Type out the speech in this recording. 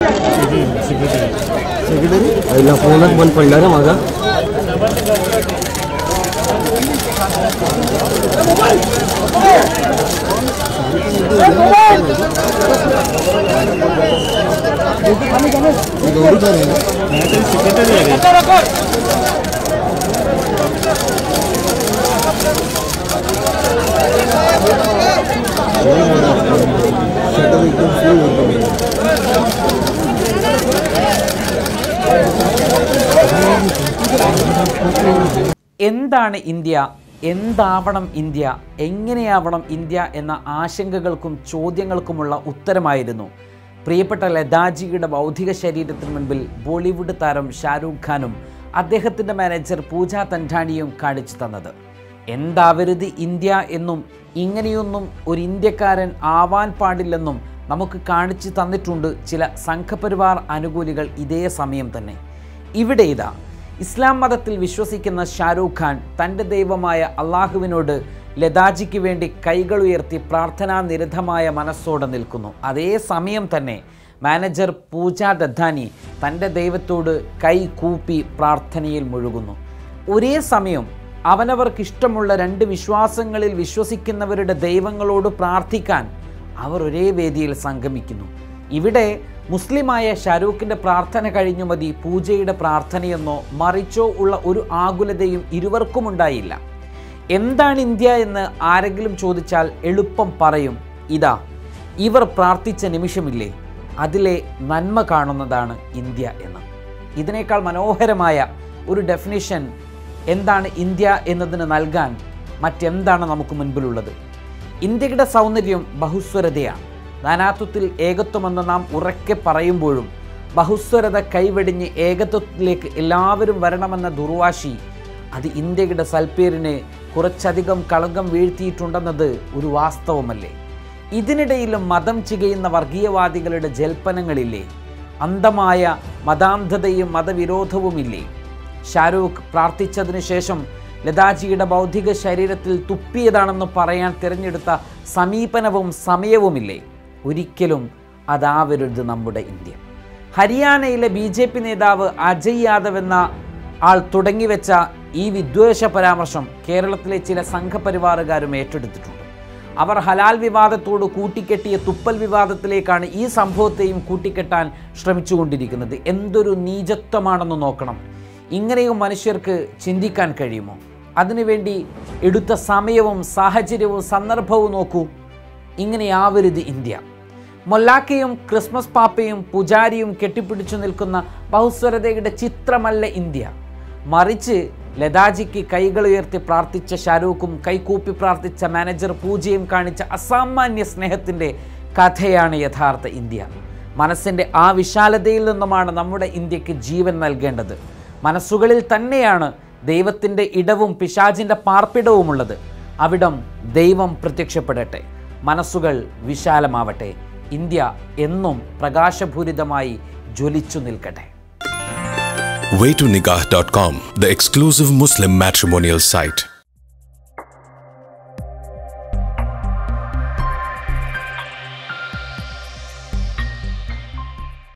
Secretary पहिला फोनच बंद पडला रे माझा എന്താണ് ഇന്ത്യ എന്താവണം ഇന്ത്യ എങ്ങനെയാവണം ഇന്ത്യ എന്ന ആശങ്കകൾക്കും ചോദ്യങ്ങൾക്കുമുള്ള ഉത്തരമായിരുന്നു പ്രിയപ്പെട്ട ലതാജിയുടെ ഭൗതിക ശരീരത്തിന് മുൻപിൽ ബോളിവുഡ് താരം ഷാരൂഖ് ഖാനും അദ്ദേഹത്തിൻ്റെ മാനേജർ പൂജ തൻഠാണിയും കാണിച്ചു തന്നത് എന്താവരുത് ഇന്ത്യ എന്നും ഇങ്ങനെയൊന്നും ഒരു ഇന്ത്യക്കാരൻ ആവാൻ പാടില്ലെന്നും നമുക്ക് കാണിച്ചു തന്നിട്ടുണ്ട് ചില സംഘപരിവാർ അനുകൂലികൾ ഇതേ സമയം തന്നെ ഇവിടെ ഇതാ ഇസ്ലാം മതത്തിൽ വിശ്വസിക്കുന്ന ഷാരൂഖ് ഖാൻ തൻ്റെ ദൈവമായ അള്ളാഹുവിനോട് ലതാജിക്ക് വേണ്ടി കൈകൾ ഉയർത്തി പ്രാർത്ഥനാ നിരതമായ മനസ്സോടെ നിൽക്കുന്നു അതേ സമയം തന്നെ മാനേജർ പൂജ ദദ്ധാനി തൻ്റെ ദൈവത്തോട് കൈ കൂപ്പി പ്രാർത്ഥനയിൽ മുഴുകുന്നു ഒരേ സമയം അവനവർക്ക് ഇഷ്ടമുള്ള രണ്ട് വിശ്വാസങ്ങളിൽ വിശ്വസിക്കുന്നവരുടെ ദൈവങ്ങളോട് പ്രാർത്ഥിക്കാൻ അവർ ഒരേ വേദിയിൽ സംഗമിക്കുന്നു ഇവിടെ മുസ്ലിമായ ഷാരൂഖിൻ്റെ പ്രാർത്ഥന കഴിഞ്ഞു മതി പൂജയുടെ പ്രാർത്ഥനയെന്നോ മറിച്ചോ ഉള്ള ഒരു ആകുലതയും ഇരുവർക്കും ഉണ്ടായില്ല എന്താണ് ഇന്ത്യ എന്ന് ആരെങ്കിലും ചോദിച്ചാൽ എളുപ്പം പറയും ഇതാ ഇവർ പ്രാർത്ഥിച്ച നിമിഷമില്ലേ അതിലെ നന്മ കാണുന്നതാണ് ഇന്ത്യ എന്ന് ഇതിനേക്കാൾ മനോഹരമായ ഒരു ഡെഫിനിഷൻ എന്താണ് ഇന്ത്യ എന്നതിന് നൽകാൻ മറ്റെന്താണ് നമുക്ക് മുൻപിലുള്ളത് ഇന്ത്യയുടെ സൗന്ദര്യം ബഹുസ്വരതയാണ് നാനാത്വത്തിൽ ഏകത്വമെന്ന് നാം ഉറക്കെ പറയുമ്പോഴും ബഹുസ്വരത കൈവെടിഞ്ഞ് ഏകത്വത്തിലേക്ക് എല്ലാവരും വരണമെന്ന ദുർവാശി അത് ഇന്ത്യയുടെ സൽപ്പേരിന് കുറച്ചധികം കളങ്കം വീഴ്ത്തിയിട്ടുണ്ടെന്നത് ഒരു വാസ്തവമല്ലേ ഇതിനിടയിലും മതം ചികയുന്ന വർഗീയവാദികളുടെ ജൽപ്പനങ്ങളില്ലേ അന്ധമായ മതാന്ധതയും മതവിരോധവുമില്ലേ ഷാരൂഖ് പ്രാർത്ഥിച്ചതിനു ശേഷം ലതാജിയുടെ ബൗദ്ധിക ശരീരത്തിൽ തുപ്പിയതാണെന്ന് പറയാൻ തിരഞ്ഞെടുത്ത സമീപനവും സമയവുമില്ലേ ഒരിക്കലും അതാവരുത് നമ്മുടെ ഇന്ത്യ ഹരിയാനയിലെ ബി ജെ പി നേതാവ് അജയ് യാദവ് എന്ന ആൾ തുടങ്ങിവെച്ച ഈ വിദ്വേഷ പരാമർശം കേരളത്തിലെ ചില സംഘപരിവാറുകാരും ഏറ്റെടുത്തിട്ടുണ്ട് അവർ ഹലാൽ വിവാദത്തോട് കൂട്ടിക്കെട്ടിയ തുപ്പൽ വിവാദത്തിലേക്കാണ് ഈ സംഭവത്തെയും കൂട്ടിക്കെട്ടാൻ ശ്രമിച്ചുകൊണ്ടിരിക്കുന്നത് എന്തൊരു നീചത്വമാണെന്ന് നോക്കണം ഇങ്ങനെയും മനുഷ്യർക്ക് ചിന്തിക്കാൻ കഴിയുമോ അതിനുവേണ്ടി എടുത്ത സമയവും സാഹചര്യവും സന്ദർഭവും നോക്കൂ ഇങ്ങനെയാവരുത് ഇന്ത്യ മൊല്ലാക്കയും ക്രിസ്മസ് പാപ്പയും പുജാരിയും കെട്ടിപ്പിടിച്ചു നിൽക്കുന്ന ബഹുസ്വരതയുടെ ചിത്രമല്ല ഇന്ത്യ മറിച്ച് ലതാജിക്ക് കൈകൾ ഉയർത്തി പ്രാർത്ഥിച്ച ഷാരൂഖും കൈകൂപ്പി പ്രാർത്ഥിച്ച മാനേജർ പൂജയും കാണിച്ച അസാമാന്യ സ്നേഹത്തിൻ്റെ കഥയാണ് യഥാർത്ഥ ഇന്ത്യ മനസ്സിൻ്റെ ആ വിശാലതയിൽ നിന്നുമാണ് നമ്മുടെ ഇന്ത്യക്ക് ജീവൻ നൽകേണ്ടത് മനസ്സുകളിൽ തന്നെയാണ് ദൈവത്തിൻ്റെ ഇടവും പിശാചിൻ്റെ പാർപ്പിടവുമുള്ളത് അവിടം ദൈവം പ്രത്യക്ഷപ്പെടട്ടെ മനസ്സുകൾ വിശാലമാവട്ടെ ഇന്ത്യ എന്നും പ്രകാശപൂരിതമായി ജ്വലിച്ചു നിൽക്കട്ടെ waytonikah.com, the exclusive Muslim matrimonial site.